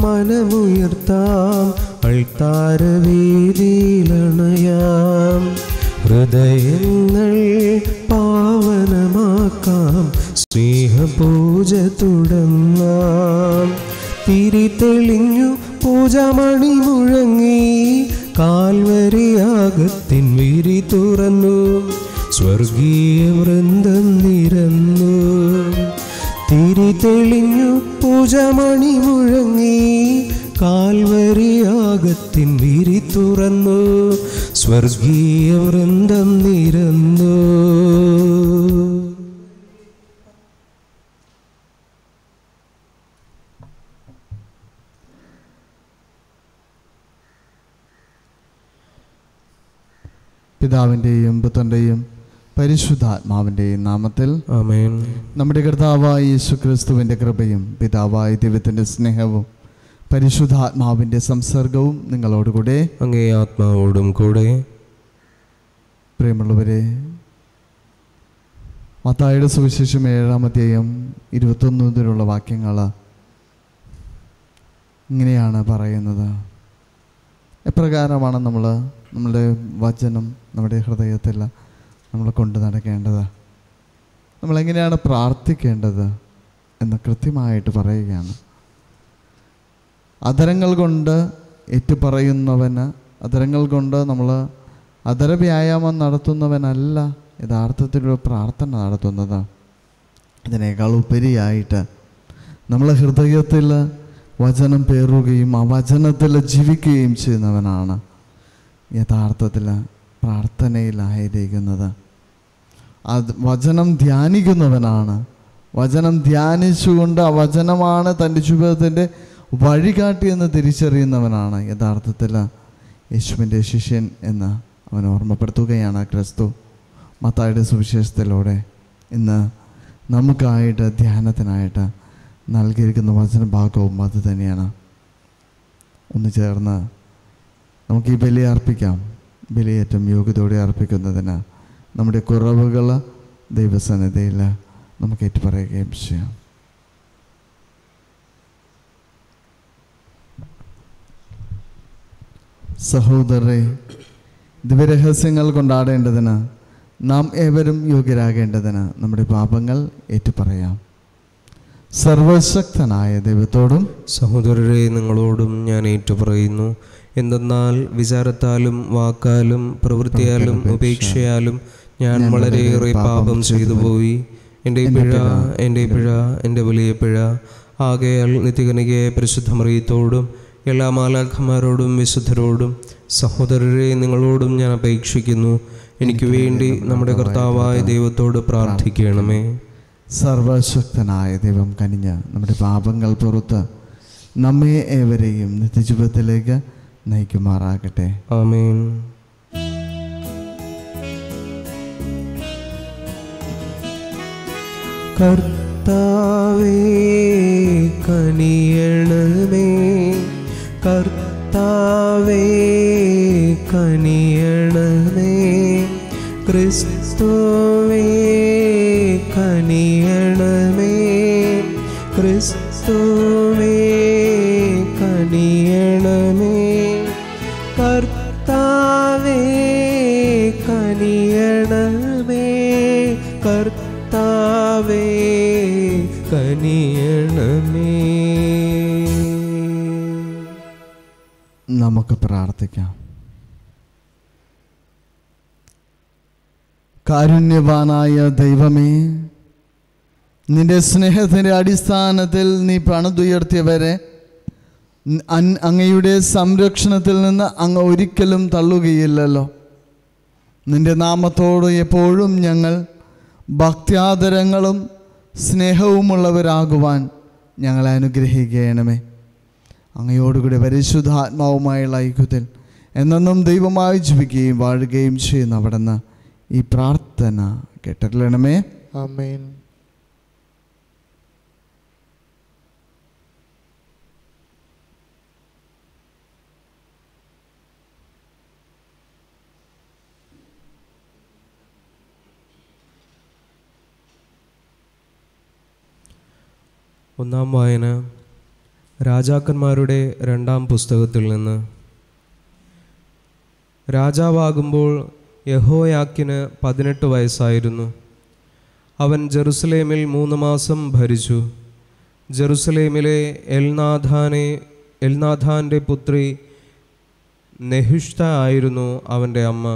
മനമുയർത്താം അൾത്താരവേദിയിലണയാം ഹൃദയങ്ങൾ പാവനമാക്കാം സ്നേഹപൂജ തുടങ്ങാം തിരി തെളിഞ്ഞു പൂജമണി മുഴങ്ങി കാൽവരിയാകത്തിൻ വിരി തുറന്നു സ്വർഗീയ വൃന്ദം നിരന്നു തിരി തെളിഞ്ഞു പൂജമണി മുഴങ്ങി കാൽവരിയാകത്തിൻ വിരി തുറന്നു സ്വർഗീയ വൃന്ദം നിരന്നു പിതാവിൻ്റെയും പുത്രൻ്റെയും പരിശുദ്ധാത്മാവിൻ്റെയും നാമത്തിൽ ആമേൻ നമ്മുടെ കർത്താവായ യേശു ക്രിസ്തുവിൻ്റെ കൃപയും പിതാവായ ദൈവത്തിൻ്റെ സ്നേഹവും പരിശുദ്ധാത്മാവിൻ്റെ സംസർഗവും നിങ്ങളോടുകൂടെ അങ്ങേ ആത്മാവോടും കൂടെ പ്രിയമുള്ളവരെ മത്തായുടെ സുവിശേഷം ഏഴാം അധ്യായം ഇരുപത്തൊന്ന് മുതലുള്ള വാക്യങ്ങൾ ഇങ്ങനെയാണ് പറയുന്നത് എപ്രകാരമാണ് നമ്മൾ നമ്മുടെ വചനം നമ്മുടെ ഹൃദയത്തിൽ നമ്മൾ കൊണ്ടു നടക്കേണ്ടത് നമ്മളെങ്ങനെയാണ് പ്രാർത്ഥിക്കേണ്ടത് എന്ന് കൃത്യമായിട്ട് പറയുകയാണ് അതരങ്ങൾ കൊണ്ട് ഏറ്റുപറയുന്നവന് അതരങ്ങൾ കൊണ്ട് നമ്മൾ അതര വ്യായാമം നടത്തുന്നവനല്ല യഥാർത്ഥത്തിലൊരു പ്രാർത്ഥന നടത്തുന്നത് ഇതിനേക്കാൾ ഉപരിയായിട്ട് നമ്മൾ ഹൃദയത്തിൽ വചനം പേറുകയും ആ വചനത്തിൽ ജീവിക്കുകയും ചെയ്യുന്നവനാണ് യഥാർത്ഥത്തിൽ പ്രാർത്ഥനയിലായിരിക്കുന്നത് അത് വചനം ധ്യാനിക്കുന്നവനാണ് വചനം ധ്യാനിച്ചുകൊണ്ട് ആ വചനമാണ് തൻ്റെ ജീവിതത്തിൻ്റെ വഴികാട്ടി എന്ന് തിരിച്ചറിയുന്നവനാണ് യഥാർത്ഥത്തിൽ യേശുവിൻ്റെ ശിഷ്യൻ എന്ന് അവൻ ഓർമ്മപ്പെടുത്തുകയാണ് ക്രിസ്തു മത്തായുടെ സുവിശേഷത്തിലൂടെ ഇന്ന് നമുക്കായിട്ട് ധ്യാനത്തിനായിട്ട് നൽകിയിരിക്കുന്ന വചനഭാഗവും അത് തന്നെയാണ് ഒന്ന് ചേർന്ന് നമുക്ക് ഈ ബലി അർപ്പിക്കാം ബലിയേറ്റം യോഗ്യതയോടെ അർപ്പിക്കുന്നതിന് നമ്മുടെ കുറവുകൾ ദൈവസന്നിധിയിൽ നമുക്ക് ഏറ്റുപറയുകയും ചെയ്യാം സഹോദരരെ ദിവ്യരഹസ്യങ്ങൾ കൊണ്ടാടേണ്ടതിന് നാം ഏവരും യോഗ്യരാകേണ്ടതിന് നമ്മുടെ പാപങ്ങൾ ഏറ്റുപറയാം സർവശക്തനായ ദൈവത്തോടും സഹോദരരെ നിങ്ങളോടും ഞാൻ ഏറ്റുപറയുന്നു എന്തെന്നാൽ വിചാരത്താലും വാക്കാലും പ്രവൃത്തിയാലും ഉപേക്ഷയാലും ഞാൻ വളരെയേറെ പാപം ചെയ്തു പോയി എൻ്റെ പിഴ എൻ്റെ പിഴ എൻ്റെ വലിയ പിഴ ആകയാൽ നിത്യകനികയെ പരിശുദ്ധമറിയത്തോടും എല്ലാ മാലാഖമാരോടും വിശുദ്ധരോടും സഹോദരരെ നിങ്ങളോടും ഞാൻ അപേക്ഷിക്കുന്നു എനിക്ക് വേണ്ടി നമ്മുടെ കർത്താവായ ദൈവത്തോട് പ്രാർത്ഥിക്കണമേ സർവശക്തനായ ദൈവം കനിഞ്ഞ് നമ്മുടെ പാപങ്ങൾ പുറത്ത് നമ്മെ ഏവരെയും നിത്യജീവിതത്തിലേക്ക് നയിക്കുമാറാകട്ടെ ആമേൻ കർത്താവേ കനിയണമേ കർത്താവേ കനിയണമേ ക്രിസ്തുവേ കനിയണമേ ക്രിസ്തുവേ കനിയണമേ കർത്താവേ കനിയണമേ കർത്താവേ കനിയണമേ നമുക്ക് പ്രാർത്ഥിക്കാം കാരുണ്യവാനായ ദൈവമേ നിന്റെ സ്നേഹത്തിൻ്റെ അടിസ്ഥാനത്തിൽ നീ പണിതുയർത്തിയവരെ അൻ- അങ്ങയുടെ സംരക്ഷണത്തിൽ നിന്ന് അങ്ങ് ഒരിക്കലും തള്ളുകയില്ലല്ലോ നിന്റെ നാമത്തോട് എപ്പോഴും ഞങ്ങൾ ഭക്ത്യാദരങ്ങളും സ്നേഹവുമുള്ളവരാകുവാൻ ഞങ്ങളെ അനുഗ്രഹിക്കണമേ അങ്ങയോടുകൂടി പരിശുദ്ധാത്മാവുമായുള്ള ഐക്യത്തിൽ എന്നെന്നും ദൈവമായി ജീവിക്കുകയും വാഴുകയും ചെയ്യുന്ന അവിടുന്ന് ഈ പ്രാർത്ഥന കേട്ടിരണമേ ആമേൻ ഒന്നാം വായന രാജാക്കന്മാരുടെ രണ്ടാം പുസ്തകത്തിൽ നിന്ന് രാജാവാകുമ്പോൾ യഹോയാക്കിന് പതിനെട്ട് വയസ്സായിരുന്നു അവൻ ജെറുസലേമിൽ മൂന്ന് മാസം ഭരിച്ചു ജെറുസലേമിലെ എൽനാഥാനെ എൽനാഥാൻ്റെ പുത്രി നെഹിഷ്ത ആയിരുന്നു അവൻ്റെ അമ്മ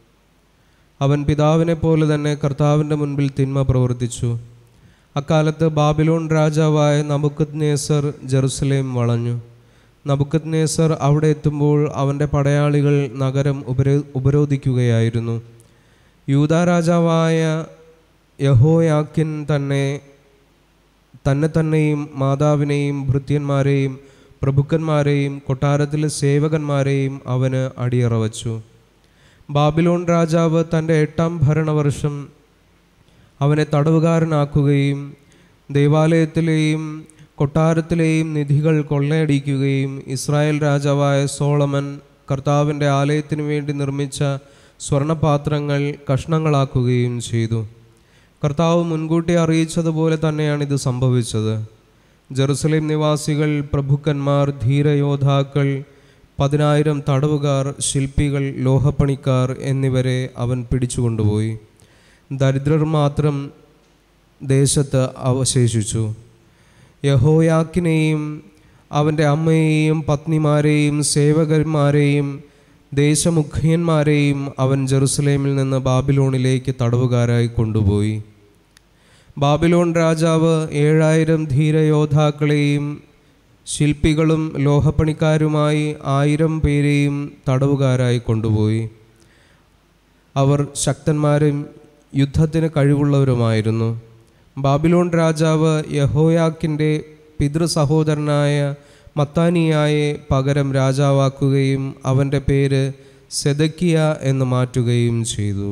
അവൻ പിതാവിനെ പോലെ തന്നെ കർത്താവിൻ്റെ മുൻപിൽ തിന്മ പ്രവർത്തിച്ചു അക്കാലത്ത് ബാബിലോൺ രാജാവായ നബുക്കത് നേസർ ജെറുസലേം വളഞ്ഞു നബുക്കത് നേസർ അവിടെ എത്തുമ്പോൾ അവൻ്റെ പടയാളികൾ നഗരം ഉപരോ ഉപരോധിക്കുകയായിരുന്നു യൂത രാജാവായ യഹോയാക്കിൻ തന്നെ തന്നെ തന്നെയും മാതാവിനെയും ഭൃത്യന്മാരെയും പ്രഭുക്കന്മാരെയും കൊട്ടാരത്തിലെ സേവകന്മാരെയും അവന് അടിയറ വച്ചു ബാബിലോൺ രാജാവ് തൻ്റെ എട്ടാം ഭരണവർഷം അവനെ തടവുകാരനാക്കുകയും ദേവാലയത്തിലെയും കൊട്ടാരത്തിലെയും നിധികൾ കൊള്ളയടിക്കുകയും ഇസ്രായേൽ രാജാവായ സോളമൻ കർത്താവിൻ്റെ ആലയത്തിനു വേണ്ടി നിർമ്മിച്ച സ്വർണപാത്രങ്ങൾ കഷ്ണങ്ങളാക്കുകയും ചെയ്തു കർത്താവ് മുൻകൂട്ടി അറിയിച്ചതുപോലെ തന്നെയാണ് ഇത് സംഭവിച്ചത് ജെറുസലേം നിവാസികൾ പ്രഭുക്കന്മാർ ധീരയോദ്ധാക്കൾ പതിനായിരം തടവുകാർ ശില്പികൾ ലോഹപ്പണിക്കാർ എന്നിവരെ അവൻ പിടിച്ചുകൊണ്ടുപോയി ദരിദ്രർ മാത്രം ദേശത്ത് അവശേഷിച്ചു യഹോയാക്കിനെയും അവൻ്റെ അമ്മയെയും പത്നിമാരെയും സേവകന്മാരെയും ദേശമുഖ്യന്മാരെയും അവൻ ജെറുസലേമിൽ നിന്ന് ബാബിലോണിലേക്ക് തടവുകാരായി കൊണ്ടുപോയി ബാബിലോൺ രാജാവ് ഏഴായിരം ധീരയോദ്ധാക്കളെയും ശില്പികളും ലോഹപ്പണിക്കാരുമായി ആയിരം പേരെയും തടവുകാരായി കൊണ്ടുപോയി അവർ ശക്തന്മാരും യുദ്ധത്തിന് കഴിവുള്ളവരുമായിരുന്നു ബാബിലോൺ രാജാവ് യഹോയാക്കിൻ്റെ പിതൃ സഹോദരനായ മത്താനിയായെ പകരം രാജാവാക്കുകയും അവൻ്റെ പേര് സെദക്കിയ എന്ന് മാറ്റുകയും ചെയ്തു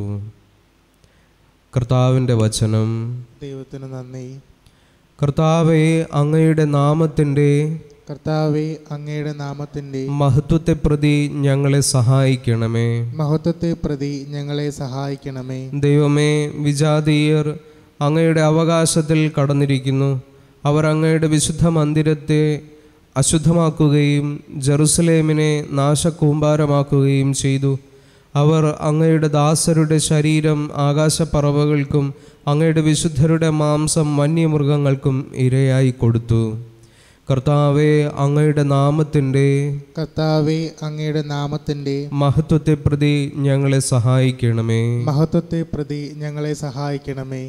കർത്താവിൻ്റെ വചനം ദൈവത്തിന് നന്ദി കർത്താവെ അങ്ങയുടെ നാമത്തിൻ്റെ കർത്താവെ അങ്ങയുടെ നാമത്തിൻ്റെ മഹത്വത്തെ പ്രതി ഞങ്ങളെ സഹായിക്കണമേ മഹത്വത്തെ പ്രതി ഞങ്ങളെ സഹായിക്കണമേ ദൈവമേ വിജാതീയർ അങ്ങയുടെ അവകാശത്തിൽ കടന്നിരിക്കുന്നു അവർ അങ്ങയുടെ വിശുദ്ധ മന്ദിരത്തെ അശുദ്ധമാക്കുകയും ജെറുസലേമിനെ നാശകൂമ്പാരമാക്കുകയും ചെയ്തു അവർ അങ്ങയുടെ ദാസരുടെ ശരീരം ആകാശപ്പറവകൾക്കും അങ്ങയുടെ വിശുദ്ധരുടെ മാംസം വന്യമൃഗങ്ങൾക്കും ഇരയായി കൊടുത്തു കർത്താവെ അങ്ങയുടെ നാമത്തിൻ്റെ കർത്താവെ അങ്ങയുടെ നാമത്തിൻ്റെ മഹത്വത്തെ പ്രതി ഞങ്ങളെ സഹായിക്കണമേ മഹത്വത്തെ പ്രതി ഞങ്ങളെ സഹായിക്കണമേ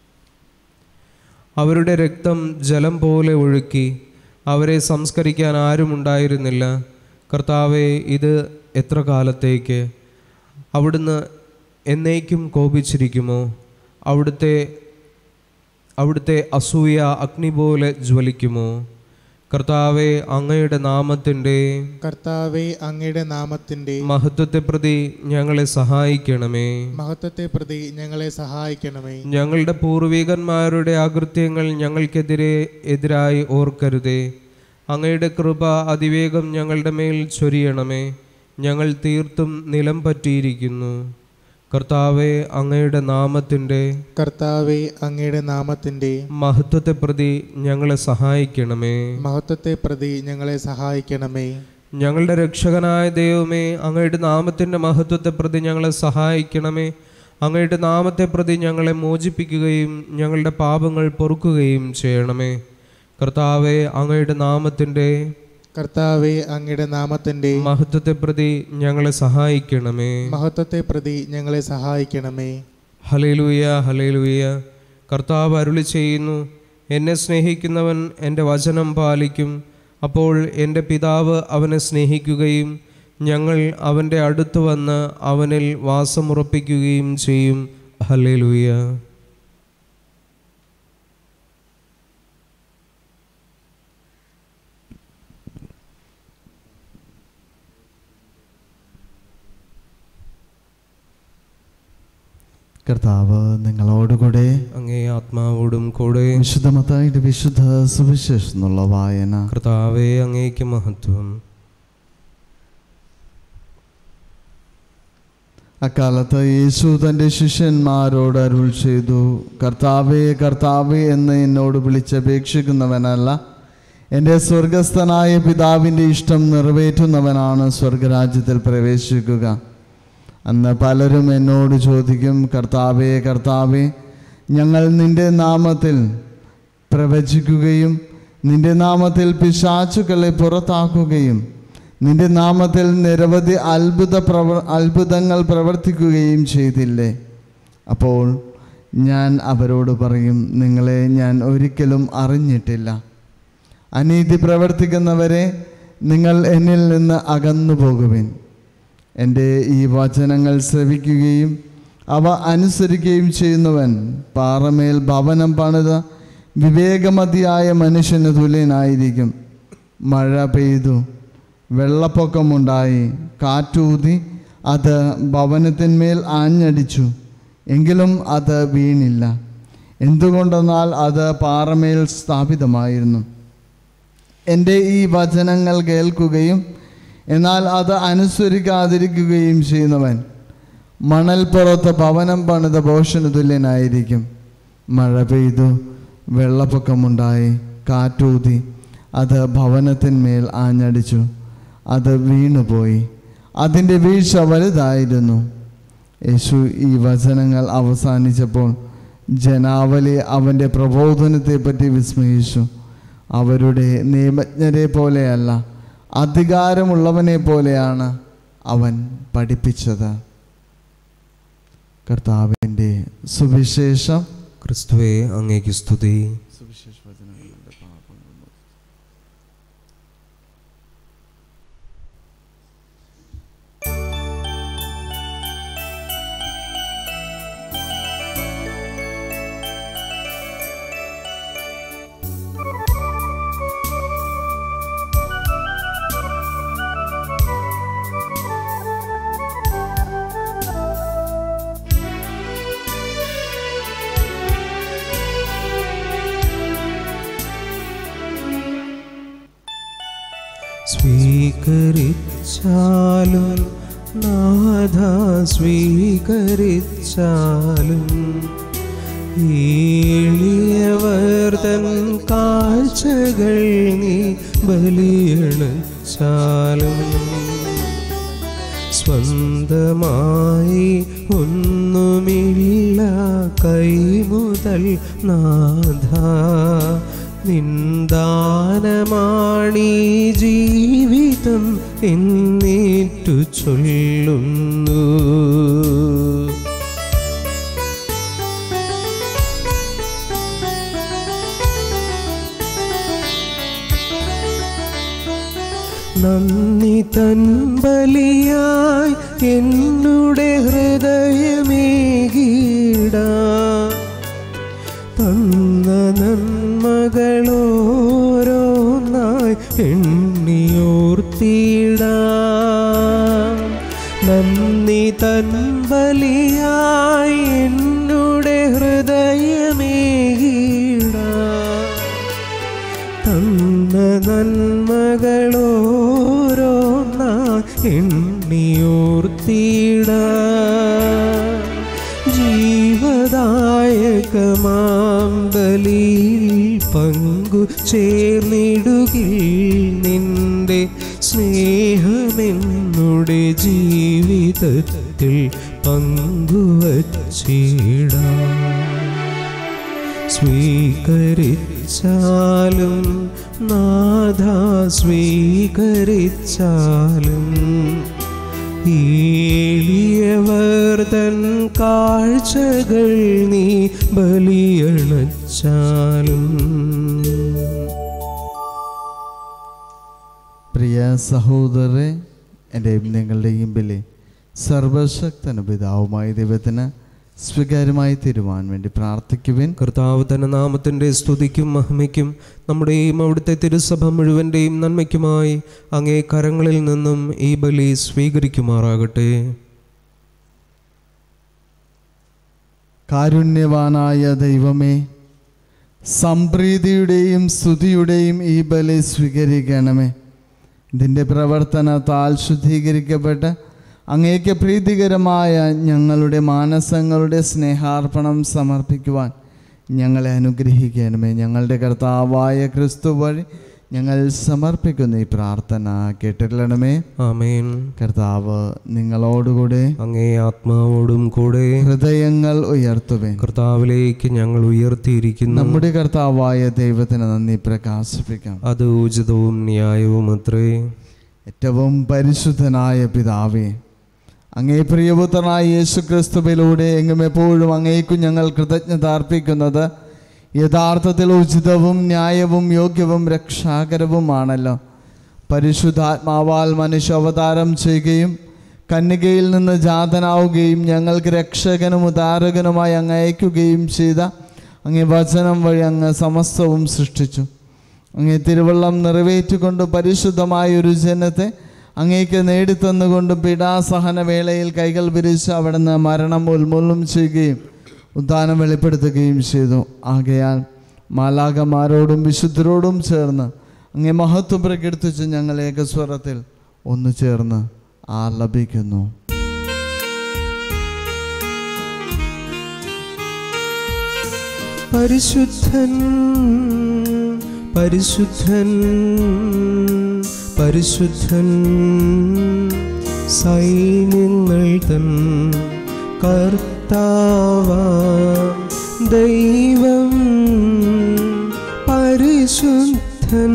അവരുടെ രക്തം ജലം പോലെ ഒഴുക്കി അവരെ സംസ്കരിക്കാൻ ആരുമുണ്ടായിരുന്നില്ല കർത്താവെ ഇത് എത്ര കാലത്തേക്ക് അവിടുന്ന് എന്നേക്കും കോപിച്ചിരിക്കുമോ അവിടുത്തെ അവിടുത്തെ അസൂയ അഗ്നി പോലെ ജ്വലിക്കുമോ കർത്താവെ അങ്ങയുടെ നാമത്തിൻ്റെ കർത്താവെ അങ്ങയുടെ നാമത്തിൻ്റെ മഹത്വത്തെ പ്രതി ഞങ്ങളെ സഹായിക്കണമേ മഹത്വത്തെ പ്രതി ഞങ്ങളെ സഹായിക്കണമേ ഞങ്ങളുടെ പൂർവികന്മാരുടെ അകൃത്യങ്ങൾ ഞങ്ങൾക്കെതിരെ എതിരായി ഓർക്കരുതേ അങ്ങയുടെ കൃപ അതിവേഗം ഞങ്ങളുടെ മേൽ ചൊരിയണമേ ഞങ്ങൾ തീർത്തും നിലം പറ്റിയിരിക്കുന്നു കർത്താവെ അങ്ങയുടെ നാമത്തിൻ്റെ കർത്താവെ അങ്ങയുടെ നാമത്തിൻ്റെ മഹത്വത്തെ പ്രതി ഞങ്ങളെ സഹായിക്കണമേ മഹത്വത്തെ പ്രതി ഞങ്ങളെ സഹായിക്കണമേ ഞങ്ങളുടെ രക്ഷകനായ ദൈവമേ അങ്ങയുടെ നാമത്തിൻ്റെ മഹത്വത്തെ പ്രതി ഞങ്ങളെ സഹായിക്കണമേ അങ്ങയുടെ നാമത്തെ പ്രതി ഞങ്ങളെ മോചിപ്പിക്കുകയും ഞങ്ങളുടെ പാപങ്ങൾ പൊറുക്കുകയും ചെയ്യണമേ കർത്താവെ അങ്ങയുടെ നാമത്തിൻ്റെ കർത്താവെ അങ്ങയുടെ നാമത്തിൻ്റെ മഹത്വത്തെ പ്രതി ഞങ്ങളെ സഹായിക്കണമേ മഹത്വത്തെ പ്രതി ഞങ്ങളെ സഹായിക്കണമേ ഹലേലൂയ ഹലേലൂയ കർത്താവ് അരുളി ചെയ്യുന്നു എന്നെ സ്നേഹിക്കുന്നവൻ എൻ്റെ വചനം പാലിക്കും അപ്പോൾ എൻ്റെ പിതാവ് അവനെ സ്നേഹിക്കുകയും ഞങ്ങൾ അവൻ്റെ അടുത്ത് വന്ന് അവനിൽ വാസമുറപ്പിക്കുകയും ചെയ്യും ഹലേലൂയ കർത്താവ് നിങ്ങളോടുകൂടെ അങ്ങേ ആത്മാവോടും കൂടെ വിശുദ്ധമത്തായിട്ട് വിശുദ്ധ സുവിശേഷം എന്നുള്ള വായന കർത്താവെ അങ്ങേക്ക് മഹത്വം അക്കാലത്ത് യേശു തൻ്റെ ശിഷ്യന്മാരോട് അരുൾ ചെയ്തു കർത്താവേ കർത്താവേ എന്ന് എന്നോട് വിളിച്ചപേക്ഷിക്കുന്നവനല്ല എൻ്റെ സ്വർഗസ്ഥനായ പിതാവിൻ്റെ ഇഷ്ടം നിറവേറ്റുന്നവനാണ് സ്വർഗരാജ്യത്തിൽ പ്രവേശിക്കുക അന്ന് പലരും എന്നോട് ചോദിക്കും കർത്താവേ കർത്താവേ ഞങ്ങൾ നിൻ്റെ നാമത്തിൽ പ്രവചിക്കുകയും നിന്റെ നാമത്തിൽ പിശാചുക്കളെ പുറത്താക്കുകയും നിന്റെ നാമത്തിൽ നിരവധി അത്ഭുത പ്രവ അത്ഭുതങ്ങൾ പ്രവർത്തിക്കുകയും ചെയ്തില്ലേ അപ്പോൾ ഞാൻ അവരോട് പറയും നിങ്ങളെ ഞാൻ ഒരിക്കലും അറിഞ്ഞിട്ടില്ല അനീതി പ്രവർത്തിക്കുന്നവരെ നിങ്ങൾ എന്നിൽ നിന്ന് അകന്നു പോകുവിൻ എൻ്റെ ഈ വചനങ്ങൾ ശ്രവിക്കുകയും അവ അനുസരിക്കുകയും ചെയ്യുന്നവൻ പാറമേൽ ഭവനം പണിത വിവേകമതിയായ മനുഷ്യന് തുല്യനായിരിക്കും മഴ പെയ്തു വെള്ളപ്പൊക്കമുണ്ടായി കാറ്റൂതി അത് ഭവനത്തിന്മേൽ ആഞ്ഞടിച്ചു എങ്കിലും അത് വീണില്ല എന്തുകൊണ്ടെന്നാൽ അത് പാറമേൽ സ്ഥാപിതമായിരുന്നു എൻ്റെ ഈ വചനങ്ങൾ കേൾക്കുകയും എന്നാൽ അത് അനുസരിക്കാതിരിക്കുകയും ചെയ്യുന്നവൻ മണൽപ്പുറത്ത് ഭവനം പണിത ഭോഷന് തുല്യനായിരിക്കും മഴ പെയ്തു വെള്ളപ്പൊക്കമുണ്ടായി കാറ്റൂതി അത് ഭവനത്തിന്മേൽ ആഞ്ഞടിച്ചു അത് വീണുപോയി അതിൻ്റെ വീഴ്ച വലുതായിരുന്നു യേശു ഈ വചനങ്ങൾ അവസാനിച്ചപ്പോൾ ജനാവലി അവൻ്റെ പ്രബോധനത്തെപ്പറ്റി വിസ്മയിച്ചു അവരുടെ നിയമജ്ഞരെ പോലെയല്ല അധികാരമുള്ളവനെ പോലെയാണ് അവൻ പഠിപ്പിച്ചത് കർത്താവിൻ്റെ സുവിശേഷം ക്രിസ്തുവെ അങ്ങേക്ക് സ്തുതി സ്വീകരിച്ചാലും നാഥ സ്വീകരിച്ചാലും എളിയവർ തൻ കാഴ്ചകൾ നീ ബലിയണച്ചാലും സ്വന്തമായി ഒന്നുമില്ല കൈമുതൽ നാഥ നിന്ദാനമാണീ ജീവിതം എന്നേറ്റു ചൊല്ലുന്നു നന്ദി തൻ ബലിയായി എന്നുടെ ഹൃദയമേകീട തന്ന നന്മകളോരോന്നായി എണ്ണിയോർത്തിട നന്ദി തൻ ബലിയായി എന്നുടെ ഹൃദയമേകീട തന്ന നന്മകളോരോന്ന എണ്ണിയോർത്തിട ജീവദായകമാം ബലിയിൽ പങ്കു ചേർന്നിടുകിൽ നിന്റെ സ്നേഹമെന്നുടെ ജീവിതത്തിൽ പങ്കുവച്ചിടാം സ്വീകരിച്ചാലും നാഥ സ്വീകരിച്ചാലും ഏളിയവർ തൻ കാഴ്ചകൾ നീ ബലിയണച്ചാലും പ്രിയ സഹോദരരെ എൻ്റെയും നിങ്ങളുടെയും ബലി സർവശക്തന പിതാവുമായ ദൈവത്തിന് സ്വീകാര്യമായി തരുവാൻ വേണ്ടി പ്രാർത്ഥിക്കുവിൻ കർത്താവ് തന്റെ നാമത്തിന്റെ സ്തുതിക്കും മഹിമയ്ക്കും നമ്മുടെയും അവിടുത്തെ തിരുസഭ മുഴുവൻ്റെയും നന്മയ്ക്കുമായി അങ്ങേ കരങ്ങളിൽ നിന്നും ഈ ബലി സ്വീകരിക്കുമാറാകട്ടെ കാരുണ്യവാനായ ദൈവമേ സംപ്രീതിയുടെയും സ്തുതിയുടെയും ഈ ബലി സ്വീകരിക്കണമേ ഇതിൻ്റെ പ്രവർത്തനത്താൽ ശുദ്ധീകരിക്കപ്പെട്ട് അങ്ങേക്ക് പ്രീതികരമായ ഞങ്ങളുടെ മാനസങ്ങളുടെ സ്നേഹാർപ്പണം സമർപ്പിക്കുവാൻ ഞങ്ങളെ അനുഗ്രഹിക്കണമേ ഞങ്ങളുടെ കർത്താവായ ക്രിസ്തു വഴി ഞങ്ങൾ സമർപ്പിക്കുന്ന ഈ പ്രാർത്ഥന കേട്ടിരണമേ ആമേൻ കർത്താവ് നിങ്ങളോടുകൂടെ അങ്ങേ ആത്മാവോടും കൂടെ ഹൃദയങ്ങൾ ഉയർത്തുവേ കർത്താവിലേക്ക് ഞങ്ങൾ ഉയർത്തിയിരിക്കുന്നു നമ്മുടെ കർത്താവായ ദൈവത്തിന് നന്ദി പ്രകാശിപ്പിക്കാം അത് ഉചിതവും ന്യായവും അത്രേ ഏറ്റവും പരിശുദ്ധനായ പിതാവേ അങ്ങേ പ്രിയപുത്രനായ യേശു ക്രിസ്തുവിലൂടെ എങ്ങും എപ്പോഴും അങ്ങേക്കും ഞങ്ങൾ കൃതജ്ഞത അർപ്പിക്കുന്നത് യഥാർത്ഥത്തിൽ ഉചിതവും ന്യായവും യോഗ്യവും രക്ഷാകരവുമാണല്ലോ പരിശുദ്ധാത്മാവാൽ മനുഷ്യ അവതാരം ചെയ്യുകയും കന്യകയിൽ നിന്ന് ജാതനാവുകയും ഞങ്ങൾക്ക് രക്ഷകനും ഉദാരകനുമായി അങ്ങ് അയക്കുകയും ചെയ്ത അങ്ങേ വചനം വഴി അങ്ങ് സമസ്തവും സൃഷ്ടിച്ചു അങ്ങേ തിരുവള്ളം നിറവേറ്റിക്കൊണ്ട് പരിശുദ്ധമായ ഒരു ജനത്തെ അങ്ങേക്ക് നേടിത്തന്നുകൊണ്ട് പീഡാസഹന വേളയിൽ കൈകൾ വിരിച്ച് അവിടുന്ന് മരണം ഉന്മൂലനം ചെയ്യുകയും ഉദ്ധാനം വെളിപ്പെടുത്തുകയും ചെയ്തു ആകയാൽ മാലാകമാരോടും വിശുദ്ധരോടും ചേർന്ന് അങ്ങേ മഹത്വം പ്രകീർത്തിച്ച് ഞങ്ങൾ ഏകസ്വരത്തിൽ ഒന്നു ചേർന്ന് ആലപിക്കുന്നു പരിശുദ്ധൻ പരിശുദ്ധൻ പരിശുദ്ധൻ സൈന്യങ്ങൾ തൻ കർത്താവ ദൈവം പരിശുദ്ധൻ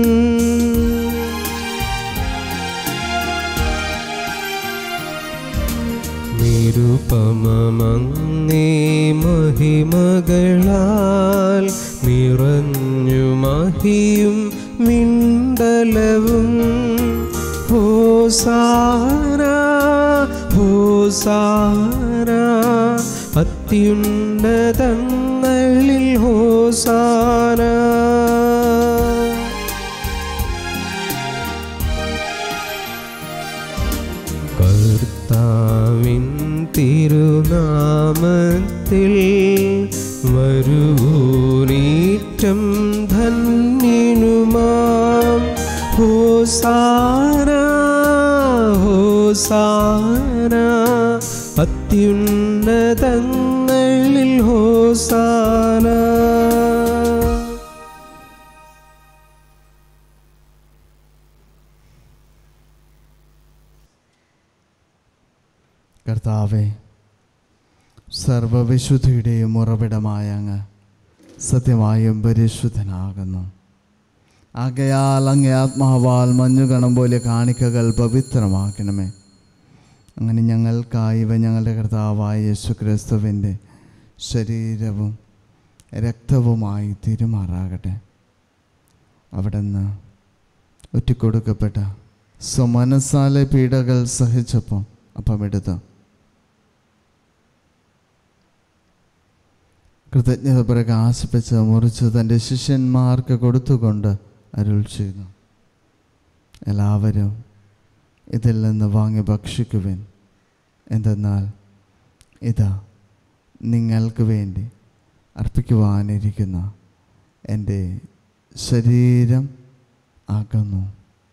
നിരുപമങ്ങേ മഹിമകളാൽ നിറഞ്ഞു മഹിയും മിണ്ടലവും ഹോസാന ഹോസാന അത്യുന്നതങ്ങളിൽ ഹോസാന കർത്താവിൻ തിരുനാമത്തിൽ വരുവൂനീറ്റം ധന്യനുമാം ഹോസാന ഹോസാന അത്യുന്നതങ്ങളിൽ ഹോസാന കർത്താവെ സർവവിശുദ്ധിയുടെയും ഉറവിടമായ അങ്ങ് സത്യമായും പരിശുദ്ധനാകുന്നു ആകയാൽ അങ്ങേ ആത്മാവാൽ മഞ്ഞുകണം പോലെ കാണിക്കകൾ പവിത്രമാക്കണമേ അങ്ങനെ ഞങ്ങൾക്കായി ഇവ ഞങ്ങളുടെ കർത്താവായ യേശു ക്രിസ്തുവിൻ്റെ ശരീരവും രക്തവുമായി തിരുമാറാകട്ടെ അവിടുന്ന് ഒറ്റിക്കൊടുക്കപ്പെട്ട സ്വമനസാലെ പീഡകൾ സഹിച്ചപ്പോൾ അപ്പം എടുത്ത് കൃതജ്ഞത പ്രകാശിപ്പിച്ച് മുറിച്ച് തൻ്റെ ശിഷ്യന്മാർക്ക് കൊടുത്തുകൊണ്ട് അരുൾ ചെയ്തു എല്ലാവരും ഇതിൽ നിന്ന് വാങ്ങി ഭക്ഷിക്കുവിൻ എന്തെന്നാൽ ഇതാ നിങ്ങൾക്ക് വേണ്ടി അർപ്പിക്കുവാനിരിക്കുന്ന എൻ്റെ ശരീരം ആകുന്നു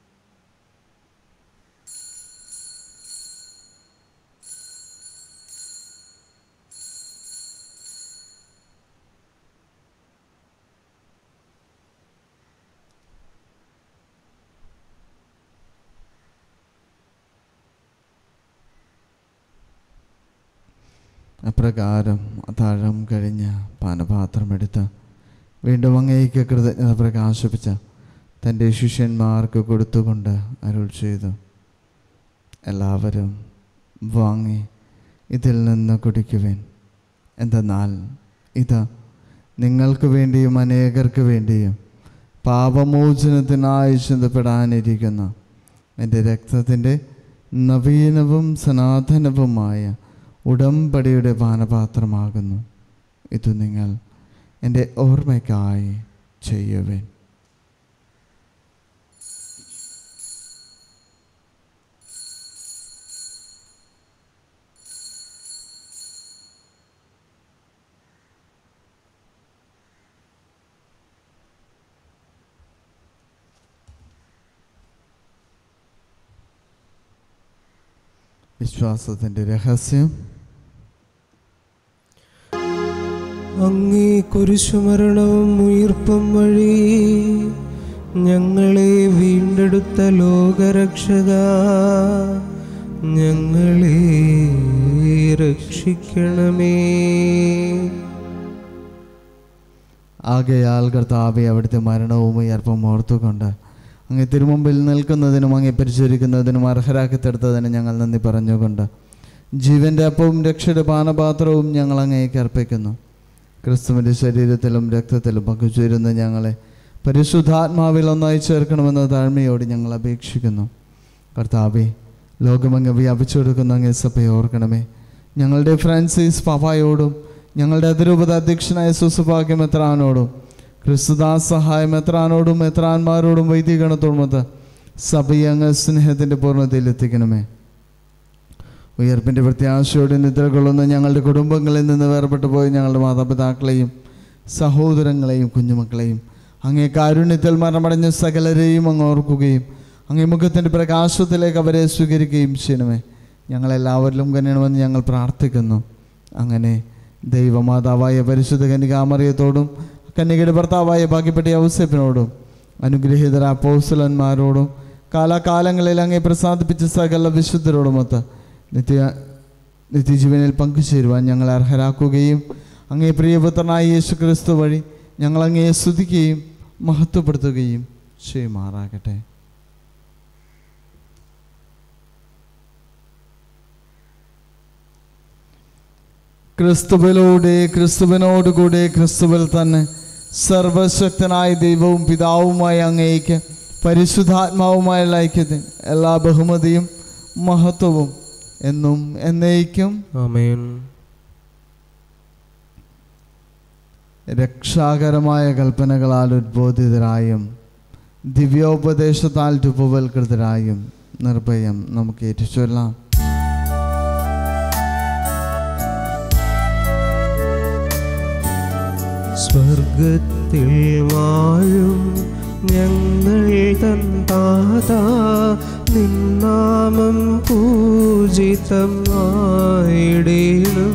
അപ്രകാരം അത്താഴം കഴിഞ്ഞ് പാനപാത്രമെടുത്ത് വീണ്ടും അങ്ങേക്ക് കൃതജ്ഞത പ്രകാശിപ്പിച്ച തൻ്റെ ശിഷ്യന്മാർക്ക് കൊടുത്തുകൊണ്ട് അരുൾ ചെയ്തു എല്ലാവരും വാങ്ങി ഇതിൽ നിന്ന് കുടിക്കുവിൻ എന്തെന്നാൽ ഇത് നിങ്ങൾക്ക് വേണ്ടിയും അനേകർക്ക് വേണ്ടിയും പാപമോചനത്തിനായി ചിന്തപ്പെടാനിരിക്കുന്ന എൻ്റെ രക്തത്തിൻ്റെ നവീനവും സനാതനവുമായ ഉടമ്പടിയുടെ പാനപാത്രമാകുന്നു ഇത് നിങ്ങൾ എൻ്റെ ഓർമ്മയ്ക്കായി ചെയ്യുവേൻ വിശ്വാസത്തിൻ്റെ രഹസ്യം അങ്ങേ കുരിശുമരണവും ഉയിർപ്പും വഴി ഞങ്ങളെ വീണ്ടെടുത്ത ലോകരക്ഷക ഞങ്ങളെ രക്ഷിക്കണമേ ആകയാൽ കർത്താവെ അവിടുത്തെ മരണവും ഉയർപ്പും ഓർത്തുകൊണ്ട് അങ്ങേ തിരുമുമ്പിൽ നിൽക്കുന്നതിനും അങ്ങേ പരിചരിക്കുന്നതിനും അർഹരാക്കി തീർത്തതിന് ഞങ്ങൾ നന്ദി പറഞ്ഞുകൊണ്ട് ജീവന്റെ അപ്പവും രക്ഷയുടെ പാനപാത്രവും ഞങ്ങൾ അങ്ങേക്ക് അർപ്പിക്കുന്നു ക്രിസ്തുവിൻ്റെ ശരീരത്തിലും രക്തത്തിലും പങ്കുചേരുന്ന ഞങ്ങളെ പരിശുദ്ധാത്മാവിൽ ഒന്നായി ചേർക്കണമെന്ന താഴ്മയോട് ഞങ്ങൾ അപേക്ഷിക്കുന്നു കർത്താവെ ലോകമങ്ങ് വ്യാപിച്ചു കൊടുക്കുന്ന അങ്ങേ സഭയെ ഓർക്കണമേ ഞങ്ങളുടെ ഫ്രാൻസിസ് പാപ്പായോടും ഞങ്ങളുടെ അതിരൂപത അധ്യക്ഷനായ സുസുഭാഗ്യം എത്രാനോടും ക്രിസ്തുദാസ് സഹായം എത്രാനോടും എത്രാന്മാരോടും വൈദികണത്തോടുമൊത്ത് സഭയെ അങ്ങ് സ്നേഹത്തിൻ്റെ പൂർണ്ണതയിൽ എത്തിക്കണമേ ഉയർപ്പിൻ്റെ പ്രത്യാശയോടെ നിദ്ര കൊള്ളുന്ന ഞങ്ങളുടെ കുടുംബങ്ങളിൽ നിന്ന് വേർപെട്ടു പോയ ഞങ്ങളുടെ മാതാപിതാക്കളെയും സഹോദരങ്ങളെയും കുഞ്ഞുമക്കളെയും അങ്ങേ കാരുണ്യത്തിൽ മരണമടഞ്ഞ സകലരെയും അങ്ങ് ഓർക്കുകയും അങ്ങേ മുഖത്തിൻ്റെ പ്രകാശത്തിലേക്ക് അവരെ സ്വീകരിക്കുകയും ചെയ്യണമേ ഞങ്ങളെല്ലാവരിലും കനിയണമെന്ന് ഞങ്ങൾ പ്രാർത്ഥിക്കുന്നു അങ്ങനെ ദൈവമാതാവായ പരിശുദ്ധ കന്യകാമറിയത്തോടും കന്യകയുടെ ഭർത്താവായ ഭാഗ്യപ്പെട്ട ഔസേപ്പിനോടും അനുഗ്രഹീതര അപ്പോസ്തലന്മാരോടും കാലാകാലങ്ങളിൽ അങ്ങേ പ്രസാദിപ്പിച്ച സകല വിശുദ്ധരോടുമൊത്ത് നിത്യ നിത്യജീവനിൽ പങ്കുചേരുവാൻ ഞങ്ങളെ അർഹരാക്കുകയും അങ്ങേ പ്രിയപുത്രനായ യേശു ക്രിസ്തു വഴി ഞങ്ങൾ അങ്ങയെ സ്തുതിക്കുകയും മഹത്വപ്പെടുത്തുകയും ചെയ്യുമാറാകട്ടെ ക്രിസ്തുവിലൂടെ ക്രിസ്തുവിനോടുകൂടെ ക്രിസ്തുവിൽ തന്നെ സർവശക്തനായ ദൈവവും പിതാവുമായ അങ്ങേക്ക് പരിശുദ്ധാത്മാവുമായുള്ള ഐക്യത്തിന് എല്ലാ ബഹുമതിയും മഹത്വവും എന്നും എന്നേക്കും ആമേൻ രക്ഷാകരമായ കൽപ്പനകളാൽ ഉദ്ബോധിതരായും ദിവ്യോപദേശത്താൽ രൂപവൽകൃതരായും നിർഭയം നമുക്ക് ഏറ്റുചൊല്ലാം സ്വർഗത്തിൽ വാഴും ഞങ്ങൾ തൻ താത നിന്നാമം പൂജിതം ആയിടേണം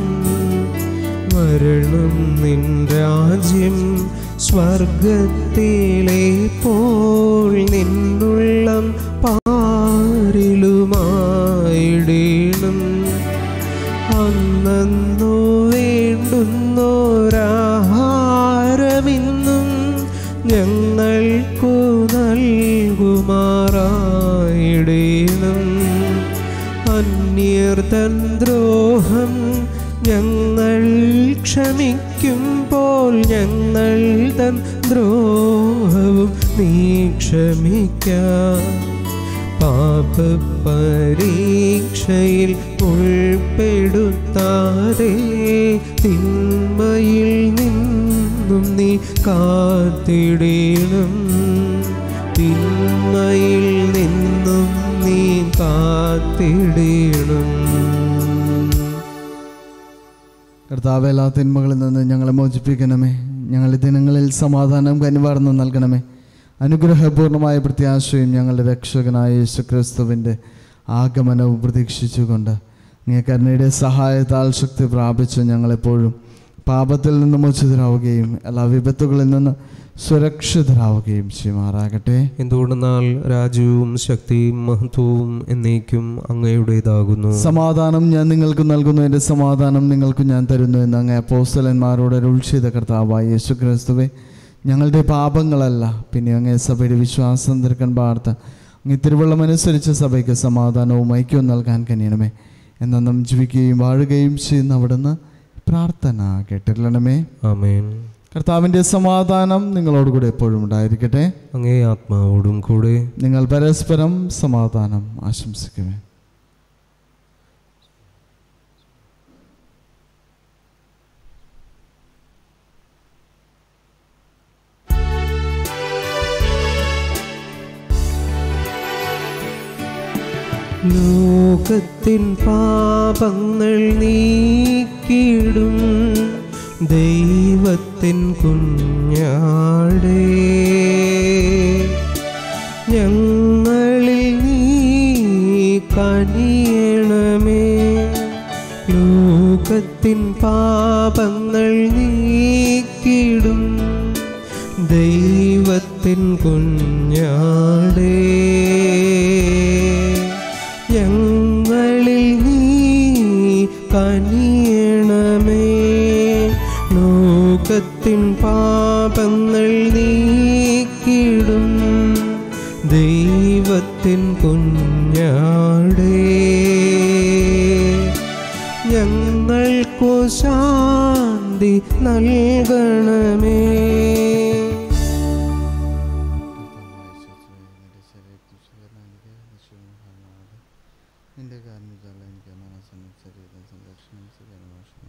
മരണം നിൻ രാജ്യം സ്വർഗത്തിലെ പോൾ നിന്നുള്ളം പാരിലുമായിടേണം അന്നു വേണ്ടുന്നോരാഹാരമിന്നും ഞങ്ങൾക്കു നൽകുമാറായിടേണം അന്യർതൻ ദ്രോഹം ഞങ്ങൾ ക്ഷമിക്കുമ്പോൾ ഞങ്ങൾ തൻ ദ്രോഹവും നീ ക്ഷമിക്കാം പാപപരീക്ഷയിൽ ഉൾപ്പെടുത്താതെ തിന്മയിൽ നിന്നും നീ കാത്തിടണം തിന്മയിൽ നിന്നും നീ കാത്തിടണം കർത്താവ് എല്ലാ തിന്മകളിൽ നിന്ന് ഞങ്ങളെ മോചിപ്പിക്കണമേ ഞങ്ങളുടെ ദിനങ്ങളിൽ സമാധാനം കനിവാർന്ന് നൽകണമേ അനുഗ്രഹപൂർണമായ പ്രത്യാശയും ഞങ്ങളുടെ രക്ഷകനായ യേശുക്രിസ്തുവിൻ്റെ ആഗമനവും പ്രതീക്ഷിച്ചുകൊണ്ട് അങ്ങേ കരുണയുടെ സഹായത്താൽ ശക്തി പ്രാപിച്ച് ഞങ്ങളെപ്പോഴും പാപത്തിൽ നിന്ന് മോചിതരാവുകയും എല്ലാ വിപത്തുകളിൽ നിന്ന് സുരക്ഷിതരാവുകയും ചെയ്യുമാറാകട്ടെ എന്തുകൊണ്ടെന്നാൽ രാജ്യവും ശക്തിയും മഹത്വവും എന്നേക്കും അങ്ങയുടേതാകുന്നു സമാധാനം ഞാൻ നിങ്ങൾക്ക് നൽകുന്നു എൻ്റെ സമാധാനം നിങ്ങൾക്ക് ഞാൻ തരുന്നു എന്ന് അങ്ങ് അപ്പോസ്തലന്മാരോട് അരുൾ ചെയ്ത കർത്താവായ യേശു ക്രിസ്തുവെ ഞങ്ങളുടെ പാപങ്ങളല്ല പിന്നെ അങ്ങേ സഭയുടെ വിശ്വാസം തീർക്കാൻ പാർത്ത അങ്ങ് തിരുവള്ളമനുസരിച്ച് സഭയ്ക്ക് സമാധാനവും ഐക്യവും നൽകാൻ കനിയണമേ എന്നും ജീവിക്കുകയും വാഴുകയും ചെയ്യുന്ന അവിടുന്ന് പ്രാർത്ഥന കേട്ടിരണമേ ആമേൻ കർത്താവിൻ്റെ സമാധാനം നിങ്ങളോടുകൂടെ എപ്പോഴും ഉണ്ടായിരിക്കട്ടെ അങ്ങേ ആത്മാവോടും കൂടെ നിങ്ങൾ പരസ്പരം സമാധാനം ആശംസിക്കുമേ ലോകത്തിൻ പാപങ്ങൾ നീക്കിടും ദൈവത്തിൻ കുഞ്ഞാടേ ഞങ്ങളിൽ നീ കനിയണമേ ലോകത്തിൻ പാപങ്ങൾ നീക്കിടും ദൈവത്തിൻ കുഞ്ഞാടേ ദൈവത്തിൻ കുഞ്ഞാടേ ഞങ്ങൾക്കു ശാന്തി നൽകണമേ നിന്റെ കാരണത്താൽ എനിക്ക് മനസ്സനും ശരീരം സംരക്ഷണം സുഖമോഷണം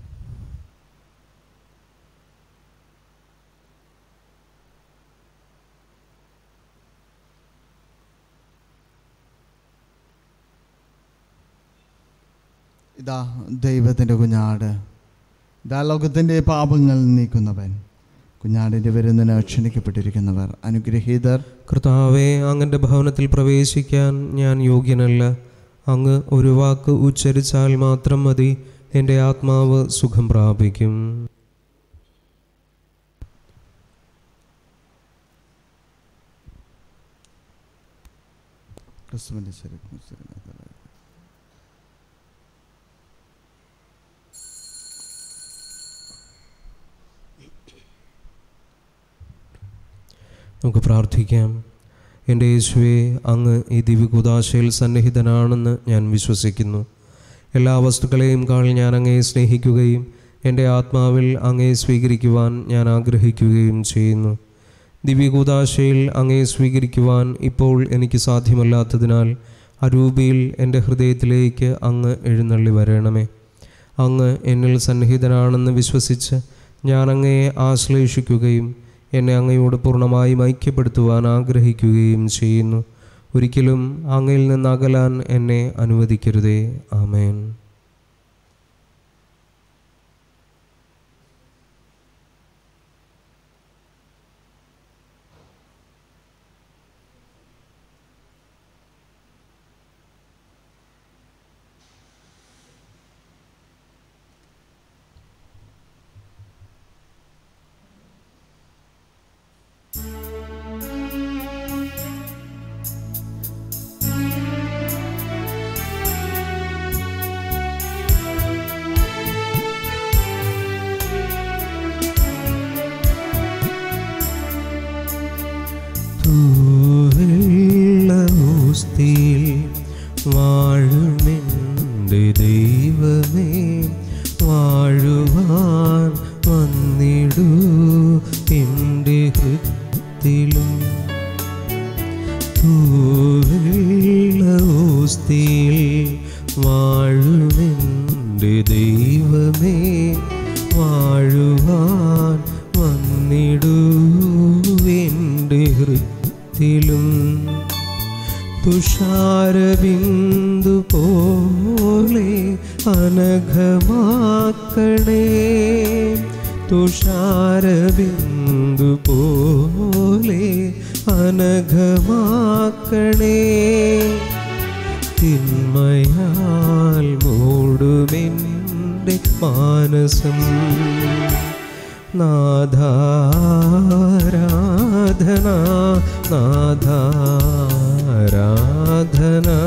ഇതാ ദൈവത്തിൻ്റെ കുഞ്ഞാട് ഇതാ ലോകത്തിൻ്റെ പാപങ്ങൾ നീക്കുന്നവൻ കുഞ്ഞാടിൻ്റെ വരുന്നതിന് ക്ഷണിക്കപ്പെട്ടിരിക്കുന്നവർ അനുഗ്രഹീതർ കർത്താവെ അങ്ങൻ്റെ ഭവനത്തിൽ പ്രവേശിക്കാൻ ഞാൻ യോഗ്യനല്ല അങ്ങ് ഒരു വാക്ക് ഉച്ചരിച്ചാൽ മാത്രം മതി എൻ്റെ ആത്മാവ് സുഖം പ്രാപിക്കും ക്രിസ്തുവിൻ്റെ ശരീരം ശരീരം നമുക്ക് പ്രാർത്ഥിക്കാം എൻ്റെ യേശുവെ അങ്ങ് ഈ ദിവ്യകുദാശയിൽ സന്നിഹിതനാണെന്ന് ഞാൻ വിശ്വസിക്കുന്നു എല്ലാ വസ്തുക്കളെയും കാൾ ഞാൻ അങ്ങയെ സ്നേഹിക്കുകയും എൻ്റെ ആത്മാവിൽ അങ്ങയെ സ്വീകരിക്കുവാൻ ഞാൻ ആഗ്രഹിക്കുകയും ചെയ്യുന്നു ദിവ്യകൂദാശയിൽ അങ്ങയെ സ്വീകരിക്കുവാൻ ഇപ്പോൾ എനിക്ക് സാധ്യമല്ലാത്തതിനാൽ അരൂപിയിൽ എൻ്റെ ഹൃദയത്തിലേക്ക് അങ്ങ് എഴുന്നള്ളി വരണമേ അങ്ങ് എന്നിൽ സന്നിഹിതനാണെന്ന് വിശ്വസിച്ച് ഞാൻ അങ്ങയെ ആശ്ലേഷിക്കുകയും എന്നെ അങ്ങയോട് പൂർണ്ണമായും ഐക്യപ്പെടുത്തുവാൻ ആഗ്രഹിക്കുകയും ചെയ്യുന്നു ഒരിക്കലും അങ്ങയിൽ നിന്ന് അകലാൻ എന്നെ അനുവദിക്കരുതേ ആമേൻ തൂവെള്ളോസ്തിയിൽ വാഴുമെൻ്റെ ദൈവമേ വാഴുവാൻ വന്നിടൂ എൻ്റെ ഹൃത്തിലും തൂവെള്ളോസ്തിയിൽ വാഴുമെൻ്റെ ദൈവമേ വാഴുവാൻ വന്നിടൂ എൻ്റെ ഹൃത്തിലും തുഷാരബിന്ദു പോലെ അനഘമാക്കണേ തുഷാരബിന്ദു പോലെ അനഘമാക്കണേ തിന്മയാൽ മൂടുമെൻ്റെ മാനസം നാഥാരാധന നാഥാരാധന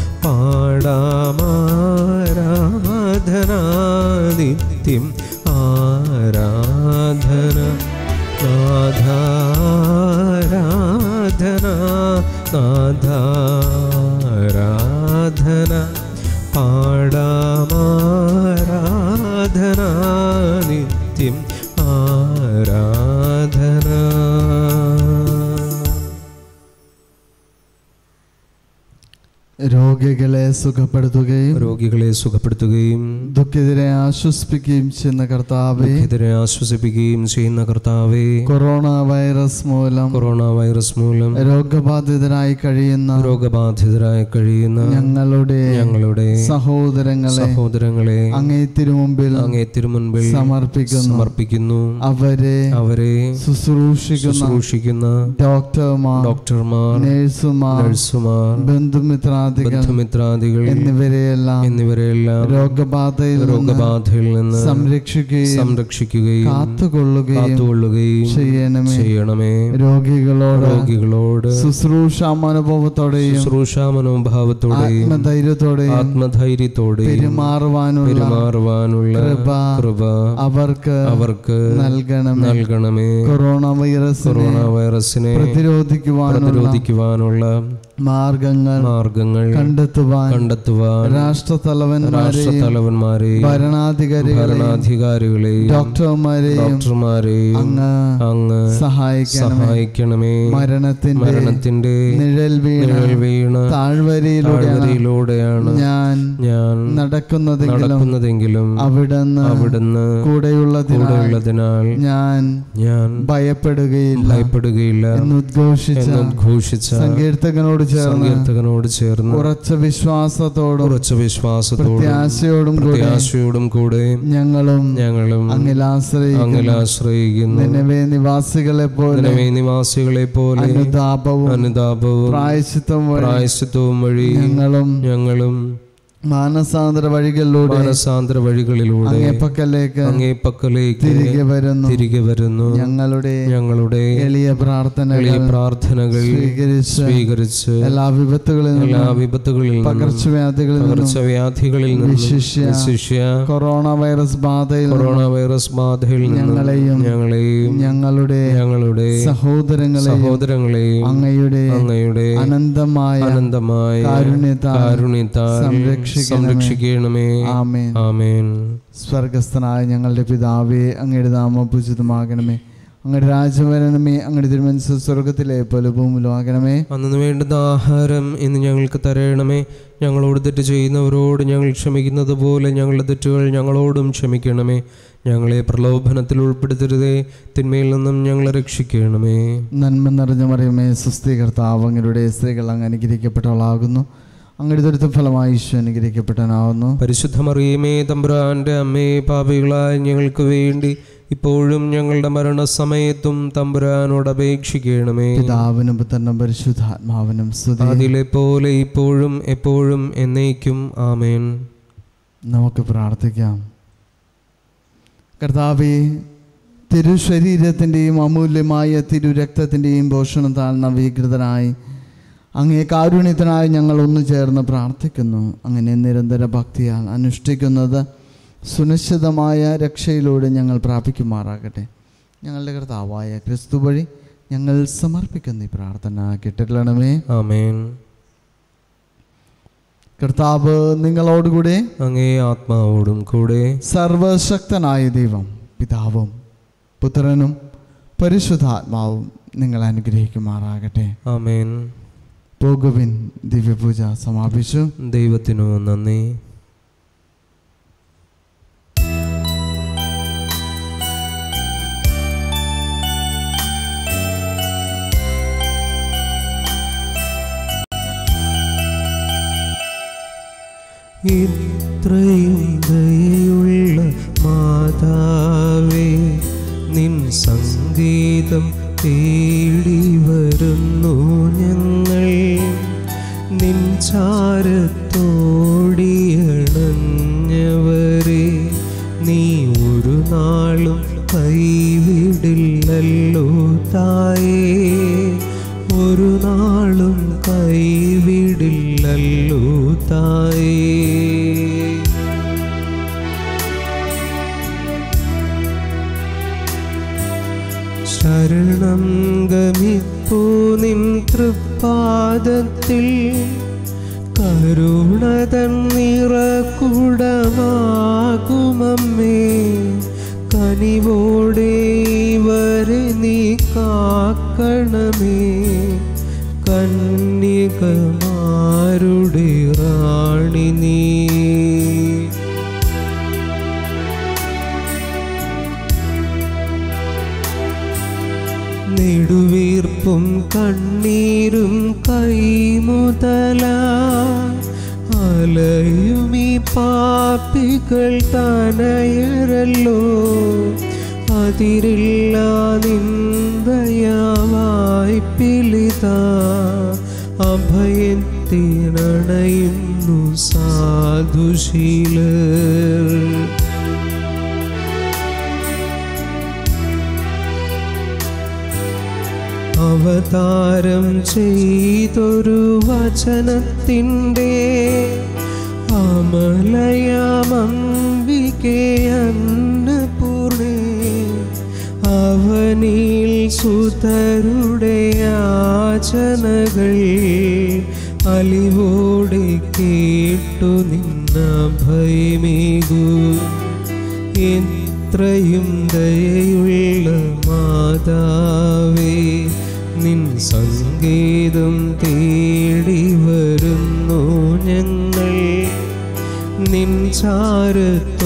പാടാമാരാധന നിത്യം ആരാധന നാഥാരാധന നാഥാരാധന പാടാമാരാധന നിത്യം ആരാധന രോഗികളെ സുഖപ്പെടുത്തുകയും രോഗികളെ സുഖപ്പെടുത്തുകയും ദുഃഖിതരെ ആശ്വസിപ്പിക്കുകയും ചെയ്യുന്ന കർത്താവെ ദുഃഖിതരെ ആശ്വസിപ്പിക്കുകയും ചെയ്യുന്ന കർത്താവെ കൊറോണ വൈറസ് മൂലം കൊറോണ വൈറസ് മൂലം രോഗബാധിതരായി കഴിയുന്ന രോഗബാധിതരായി കഴിയുന്ന ഞങ്ങളുടെ ഞങ്ങളുടെ സഹോദരങ്ങളെ സഹോദരങ്ങളെ അങ്ങേ തിരുമുമ്പിൽ അങ്ങേ തിരുമുൻപിൽ സമർപ്പിക്കുന്നു സമർപ്പിക്കുന്നു അവരെ അവരെ ശുശ്രൂഷിക്കുന്ന ശുശ്രൂഷിക്കുന്ന ഡോക്ടർമാർ ഡോക്ടർമാർ നഴ്സുമാർ നഴ്സുമാർ ബന്ധുമിത്രാദികൾ ബന്ധുമിത്രാദികൾ ബന്ധുമിത്രാദികൾ എന്നിവരെയെല്ലാം എന്നിവരെല്ലാം രോഗബാധയിൽ നിന്ന് രോഗബാധയിൽ നിന്ന് സംരക്ഷിക്കുകയും സംരക്ഷിക്കുകയും കാത്തുകൊള്ളുകയും കാത്തുകൊള്ളുകയും ചെയ്യണമേ ചെയ്യണമേ രോഗികളോട് രോഗികളോട് ശുശ്രൂഷ മനോഭാവത്തോടെയും ശുശ്രൂഷാ മനോഭാവത്തോടെയും ആത്മധൈര്യത്തോടെയും ആത്മധൈര്യത്തോടെയും പെരുമാറുവാനുള്ള പെരുമാറുവാനുള്ള കൃപ കൃപ അവർക്ക് അവർക്ക് നൽകണമേ നൽകണമേ കൊറോണ വൈറസിനെ കൊറോണ വൈറസിനെ പ്രതിരോധിക്കുവാനുള്ള പ്രതിരോധിക്കുവാനുള്ള മാർഗങ്ങൾ മാർഗങ്ങൾ കണ്ടെത്തുവാൻ കണ്ടെത്തുവാൻ രാഷ്ട്രതലവന്മാരെയും രാഷ്ട്രതലവന്മാരെയും ഭരണാധികാരികളെയും ഭരണാധികാരികളെയും ഡോക്ടർമാരെയും ഡോക്ടർമാരെയും അങ്ങ് അങ്ങ് സഹായിക്കണം സഹായിക്കണമേ മരണത്തിന്റെ മരണത്തിന്റെ നിഴൽ വീണ നിഴൽ വീണ താഴ്വരയിലൂടെ താഴ്വരയിലൂടെയാണ് ഞാൻ ഞാൻ നടക്കുന്നതെങ്കിലും നടക്കുന്നതെങ്കിലും അവിടുന്ന് അവിടുന്ന് കൂടെയുള്ളതിനാൽ കൂടെയുള്ളതിനാൽ ഞാൻ ഞാൻ ഭയപ്പെടുകയില്ല ഭയപ്പെടുകയില്ല എന്ന് ഉദ്ഘോഷിച്ച എന്നുദ്ഘോഷിച്ച സങ്കീർത്തകനോട് ചേർന്ന് സങ്കീർത്തകനോട് ചേർന്ന് ഉറച്ച വിശ്വാസത്തോടും ഉറച്ച വിശ്വാസത്തോടും പ്രത്യാശയോടും കൂടെ പ്രത്യാശയോടും കൂടെ ഞങ്ങളും ഞങ്ങളും അങ്ങിൽ ആശ്രയിക്കുന്നു അങ്ങിൽ ആശ്രയിക്കുന്നു നിലവേ നിവാസികളെ പോലെ നിലവേ നിവാസികളെ പോലെ അനുതാപവും അനുതാപവും പ്രായശിത്വം വഴി പ്രായശ്ചിത്വവും വഴി ഞങ്ങളും ഞങ്ങളും മാനസാന്തര വഴികളിലൂടെ മാനസാന്തര വഴികളിലൂടെ അങ്ങേ പക്കലേക്ക് അങ്ങേ പക്കലേക്ക് തിരികെ വരുന്നു തിരികെ വരുന്നു ഞങ്ങളുടെ ഞങ്ങളുടെ എളിയ പ്രാർത്ഥനകൾ എളിയ പ്രാർത്ഥനകൾ സ്വീകരിച്ച് സ്വീകരിച്ച് എല്ലാ വിപത്തുകളിൽ നിന്നും എല്ലാ വിപത്തുകളിൽ നിന്നും പകർച്ചവ്യാധികളിൽ നിന്നും പകർച്ചവ്യാധികളിൽ നിന്നും വിശിഷ്യ വിശിഷ്യ കൊറോണ വൈറസ് ബാധയിൽ നിന്നും കൊറോണ വൈറസ് ബാധയിൽ നിന്നും ഞങ്ങളെയും ഞങ്ങളെയും ഞങ്ങളുടെ ഞങ്ങളുടെ സഹോദരങ്ങളെയും സഹോദരങ്ങളെയും അങ്ങയുടെ അങ്ങയുടെ അനന്തമായ അനന്തമായ കാരുണ്യത്താൽ കാരുണ്യത്താൽ സംരക്ഷിക്കണമേ. സംരക്ഷിക്കണമേ ആമേൻ ആമേൻ സ്വർഗസ്ഥനായ ഞങ്ങളുടെ പിതാവേ അങ്ങയുടെ നാമം പൂജിതമാകണമേ അങ്ങയുടെ രാജ്യം വരണമേ അങ്ങയുടെ തിരുമനസ് സ്വർഗത്തിലെ പോലെ ഭൂമിയിലും ആകണമേ അന്നു വേണ്ടുന്ന ആഹാരം ഇന്ന് ഞങ്ങൾക്ക് തരണമേ ഞങ്ങളോട് തെറ്റ് ചെയ്യുന്നവരോട് ഞങ്ങൾ ക്ഷമിക്കുന്നത് പോലെ ഞങ്ങളുടെ തെറ്റുകൾ ഞങ്ങളോടും ക്ഷമിക്കണമേ ഞങ്ങളെ പ്രലോഭനത്തിൽ ഉൾപ്പെടുത്തരുതേ തിന്മയിൽ നിന്നും ഞങ്ങളെ രക്ഷിക്കണമേ നന്മ നിറഞ്ഞ മറിയമേ സുസ്ഥി കർത്താവ് അങ്ങയുടെ സ്ത്രീകൾ അങ്ങ് അനുഗ്രഹിക്കപ്പെട്ടവളാകുന്നു അങ്ങയുടെ ദുരിത ഫലമായി ഈശോ അനുഗ്രഹിക്കപ്പെട്ടവനാകുന്നു പരിശുദ്ധ മറിയമേ തമ്പുരാന്റെ അമ്മേ പാപികളായ ഞങ്ങൾക്ക് വേണ്ടി ഇപ്പോഴും ഞങ്ങളുടെ മരണസമയത്തും തമ്പുരാനോട് അപേക്ഷിക്കണമേ പിതാവിനും പുത്രനും പരിശുദ്ധാത്മാവിനും സ്തുതി അതിലെ പോലെ ഇപ്പോഴും എപ്പോഴും എന്നേക്കും ആമേൻ നമുക്ക് പ്രാർത്ഥിക്കാം കർത്താവെ തിരുശരീരത്തിൻ്റെയും അമൂല്യമായ തിരുരക്തത്തിൻ്റെയും പോഷണത്താൽ നവീകൃതനായി അങ്ങേ കാരുണ്യത്തിനായി ഞങ്ങൾ ഒന്നു ചേർന്ന് പ്രാർത്ഥിക്കുന്നു അങ്ങനെ നിരന്തര ഭക്തിയാൽ അനുഷ്ഠിക്കുന്നത് സുനിശ്ചിതമായ രക്ഷയിലൂടെ ഞങ്ങൾ പ്രാപിക്കുമാറാകട്ടെ ഞങ്ങളുടെ കർത്താവായ ക്രിസ്തു വഴി ഞങ്ങൾ സമർപ്പിക്കുന്ന ഈ പ്രാർത്ഥന കിട്ടില്ലണമേ ആമേൻ കർത്താവ് നിങ്ങളോടുകൂടെ അങ്ങേ ആത്മാവോടും കൂടെ സർവശക്തനായ ദൈവം പിതാവും പുത്രനും പരിശുദ്ധാത്മാവും നിങ്ങൾ അനുഗ്രഹിക്കുമാറാകട്ടെ ആമേൻ പോകുവിൻ ദിവ്യപൂജ സമാപിച്ചു ദൈവത്തിനു നന്ദി ഇത്രയും ദയുള്ള മാതാവേ നിൻ സംഗീതം തേടി വരുന്നു ഞങ്ങൾ നിൻ ചാരത്തോടിയണഞ്ഞവരെ നീ ഒരു നാളും കൈവിടില്ലല്ലോ തായേ ഒരു നാളും കൈവിടില്ലല്ലോ തായേ ശരണം ഗമിപ്പൂ നിൻ തൃപ്പാദത്തിൽ കരുണതൻ നിറകുടമാകുമമ്മേ കനിവോടെ ഇവരെ നീ കാക്കണമേ കന്യകമാരുടെ റാണി നീ നെടുവീർപ്പും കണ്ണീരും കൈമുതല അലയുമീ പാപ്പികൾ തനയരല്ലോ അതിരില്ല നിന്ദയാവായി പിലിത അഭയൻ ധ്യാനത്തിനണയുന്നു സാധുശീലർ അവതാരം ചെയ്തൊരു വചനത്തിൻ്റെ അമലയാമംബികെ അന്നപൂർണേ അവനിൽ സുതരുടെ യാചനകൾ അലിവോടെ കേട്ടു നിന്ന ഭയമേകൂ എത്രയും ദയയുള്ള മാതാവേ നിൻ സംഗീതം തേടി വരുന്നു ഞങ്ങൾ നിൻ ചാരത്തു